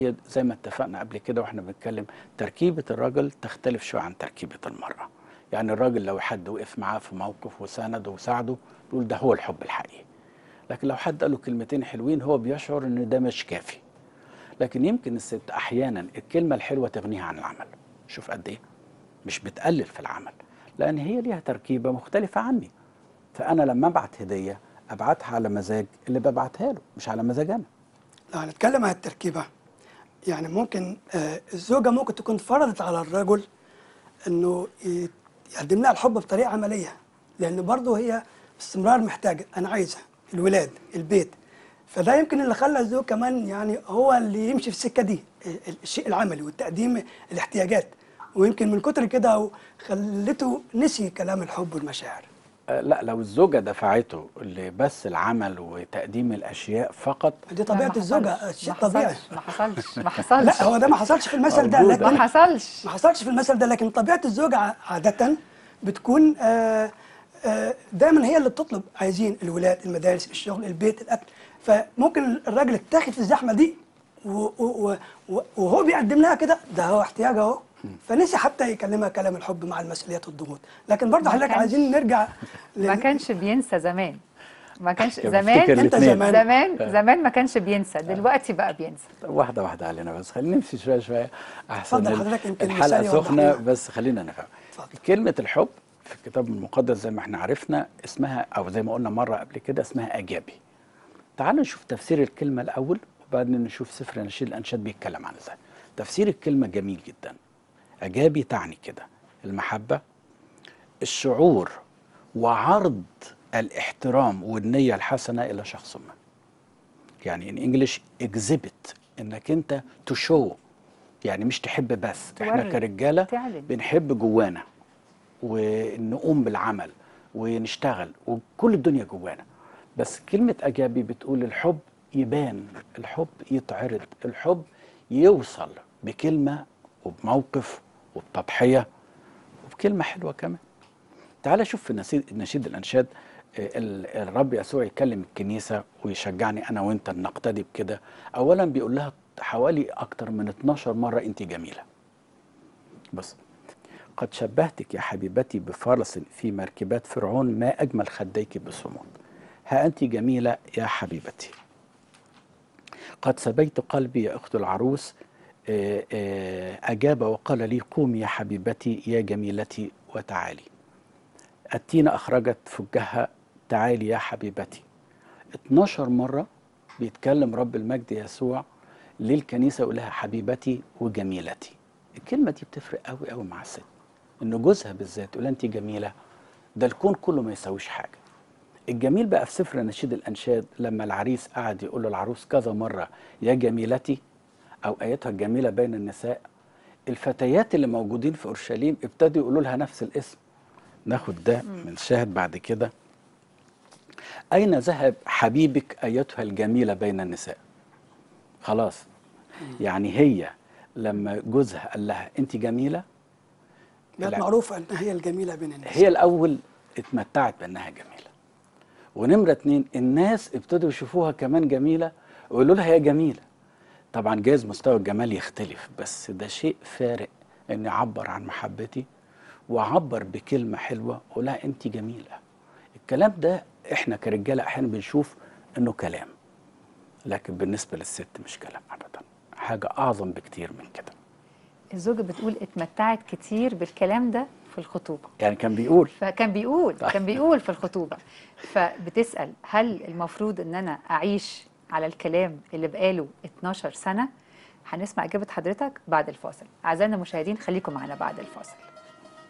هي زي ما اتفقنا قبل كده واحنا بنتكلم تركيبة الراجل تختلف شوية عن تركيبة المرأة يعني الراجل لو حد وقف معاه في موقف وسانده وساعده يقول ده هو الحب الحقيقي لكن لو حد قال له كلمتين حلوين هو بيشعر ان ده مش كافي لكن يمكن الست احيانا الكلمة الحلوة تغنيها عن العمل شوف قد ايه مش بتقلل في العمل لان هي ليها تركيبة مختلفة عني فانا لما ابعت هدية ابعتها على مزاج اللي ببعتها له مش على مزاج انا لو هنتكلم عن التركيبة يعني ممكن آه، الزوجة ممكن تكون فرضت على الرجل انه ي- يقدم لها الحب بطريقة عملية لان برضه هي باستمرار محتاجة انا عايزة الولاد البيت فده يمكن اللي خلى الزوج كمان يعني هو اللي يمشي في السكة دي ال- ال- الشيء العملي والتقديم الاحتياجات ويمكن من كتر كده خلته نسي كلام الحب والمشاعر آه، لا لو الزوجة دفعته لبس العمل وتقديم الأشياء فقط دي لا، طبيعة ما الزوجة حصلش، شيء ما طبيعي حصلش، ما حصلش ما حصلش لا هو ده ما حصلش في المثل ده موجودة. لكن ما حصلش ما حصلش في المثل ده لكن طبيعه الزوجه ع- عاده بتكون آه، آه، دايما هي اللي بتطلب عايزين الولاد المدارس الشغل البيت الاكل فممكن الراجل يتاخد في الزحمه دي و- و- و- وهو بيقدم لها كده ده هو احتياج اهو فنسي حتى يكلمها كلام الحب مع المسؤوليات والضغوط لكن برضه ما حضرتك كانش- عايزين نرجع ما لل- كانش بينسى زمان ما كانش كان زمان بفتكر انت الاتنين. زمان زمان زمان ما كانش بينسى دلوقتي بقى بينسى طب واحدة واحدة علينا بس خلينا نمشي شوية شوية أحسن اتفضل ال- حضرتك يمكن الحلقة مثال يوضح سخنة لنا. بس خلينا نفهم اتفضل. كلمة الحب في الكتاب المقدس زي ما احنا عرفنا اسمها أو زي ما قلنا مرة قبل كده اسمها أجابي تعالوا نشوف تفسير الكلمة الأول وبعدين نشوف سفر نشيد الأنشاد بيتكلم عن ازاي تفسير الكلمة جميل جدا أجابي تعني كده المحبة الشعور وعرض الاحترام والنية الحسنة إلى شخص ما يعني in English exhibit انك انت to show يعني مش تحب بس احنا توري، كرجاله تعلن. بنحب جوانا ونقوم بالعمل ونشتغل وكل الدنيا جوانا بس كلمة أجابي بتقول الحب يبان الحب يتعرض الحب يوصل بكلمة وبموقف وبتضحية وبكلمة حلوة كمان تعال شوف في نسيد نشيد الانشاد آه، ال- الرب يسوع يكلم الكنيسه ويشجعني انا وانت ان نقتدي بكده اولا بيقول لها حوالي اكتر من 12 مره انت جميله بص قد شبهتك يا حبيبتي بفرس في مركبات فرعون ما اجمل خديك بصمود ها انت جميله يا حبيبتي قد سبيت قلبي يا اخت العروس آه، آه، اجاب وقال لي قومي يا حبيبتي يا جميلتي وتعالي التينة أخرجت فجها تعالي يا حبيبتي 12 مرة بيتكلم رب المجد يسوع للكنيسة يقول لها حبيبتي وجميلتي الكلمة دي بتفرق قوي قوي مع الست إن جوزها بالذات يقول لها أنت جميلة ده الكون كله ما يساويش حاجة الجميل بقى في سفر نشيد الأنشاد لما العريس قعد يقول للعروس كذا مرة يا جميلتي أو آيتها الجميلة بين النساء الفتيات اللي موجودين في أورشليم ابتدوا يقولوا لها نفس الاسم ناخد ده من شاهد بعد كده أين ذهب حبيبك أيتها الجميلة بين النساء خلاص يعني هي لما جوزها قال لها أنت جميلة بقت لا. معروفه ان هي الجميله بين الناس هي الأول اتمتعت بأنها جميلة ونمرة اتنين الناس ابتدوا يشوفوها كمان جميلة ويقولوا لها يا جميلة طبعا جايز مستوى الجمال يختلف بس ده شيء فارق اني اعبر عن محبتي واعبر بكلمة حلوة اقول لها انت جميلة الكلام ده احنا كرجالة احيانا بنشوف انه كلام لكن بالنسبة للست مش كلام ابدا حاجة اعظم بكتير من كده الزوجة بتقول اتمتعت كتير بالكلام ده في الخطوبة يعني كان بيقول فكان بيقول طيب. كان بيقول في الخطوبة فبتسأل هل المفروض ان انا اعيش على الكلام اللي بقاله 12 سنة هنسمع اجابة حضرتك بعد الفاصل اعزائنا المشاهدين خليكم معنا بعد الفاصل